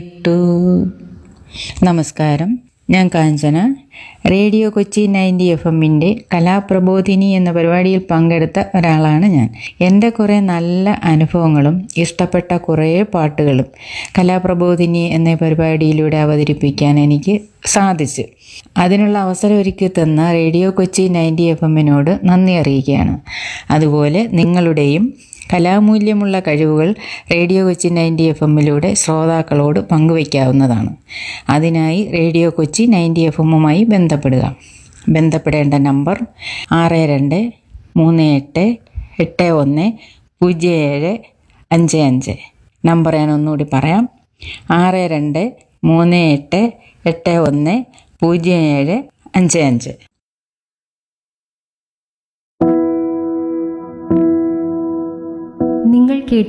to നമസ്കാരം ഞാൻ Kanchana radio Kochi ninety F എമ്മിൻ്റെ കലാപ്രബോധിനി എന്ന പരിപാടിയിൽ പങ്കെടുത്ത ഒരാളാണ് ഞാൻ എൻ്റെ കുറേ നല്ല അനുഭവങ്ങളും ഇഷ്ടപ്പെട്ട കുറേ പാട്ടുകളും കലാപ്രബോധിനി എന്ന പരിപാടിയിലൂടെ അവതരിപ്പിക്കാൻ എനിക്ക് സാധിച്ചു അതിനുള്ള അവസരം ഒരുക്കി തന്ന റേഡിയോ കൊച്ചി നയൻറ്റി എഫ് എമ്മിനോട് നന്ദി അറിയിക്കുകയാണ് അതുപോലെ നിങ്ങളുടെയും കലാമൂല്യമുള്ള കഴിവുകൾ റേഡിയോ കൊച്ചി നയൻറ്റി എഫ് എമ്മിലൂടെ ശ്രോതാക്കളോട് പങ്കുവയ്ക്കാവുന്നതാണ് അതിനായി റേഡിയോ കൊച്ചി നയൻറ്റി എഫ് എമ്മുമായി ബന്ധപ്പെടുക ബന്ധപ്പെടേണ്ട നമ്പർ ആറ് രണ്ട് മൂന്ന് എട്ട് എട്ട് ഒന്ന് പൂജ്യം ഏഴ് അഞ്ച് അഞ്ച് നമ്പർ ഞാൻ ഒന്നുകൂടി പറയാം ആറ് രണ്ട് മൂന്ന് എട്ട് എട്ട് ഒന്ന് പൂജ്യം ഏഴ് അഞ്ച് അഞ്ച്